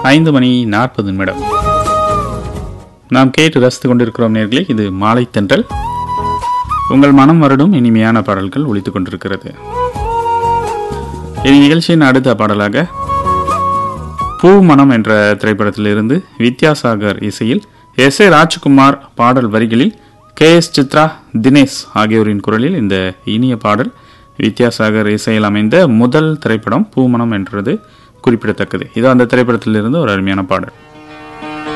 ஐந்து மணி நாற்பது நிமிடம் நாம் கேட்டு ரசித்துக் கொண்டிருக்கிறோம் நேர்களே இது மாலை தென்றல் உங்கள் மனம் வருடும் இனிமையான பாடல்கள் ஒலித்துக் கொண்டிருக்கிறது இனி நிகழ்ச்சியின் அடுத்த பாடலாக பூ மனம் என்ற திரைப்படத்திலிருந்து வித்யாசாகர் இசையில் எஸ் ஏ ராஜ்குமார் பாடல் வரிகளில் கே எஸ் சித்ரா தினேஷ் ஆகியோரின் குரலில் இந்த இனிய பாடல் வித்யாசாகர் இசையில் அமைந்த முதல் திரைப்படம் பூமணம் என்றது குறிப்பிடத்தக்கது இது அந்த திரைப்படத்திலிருந்து ஒரு அருமையான பாடல்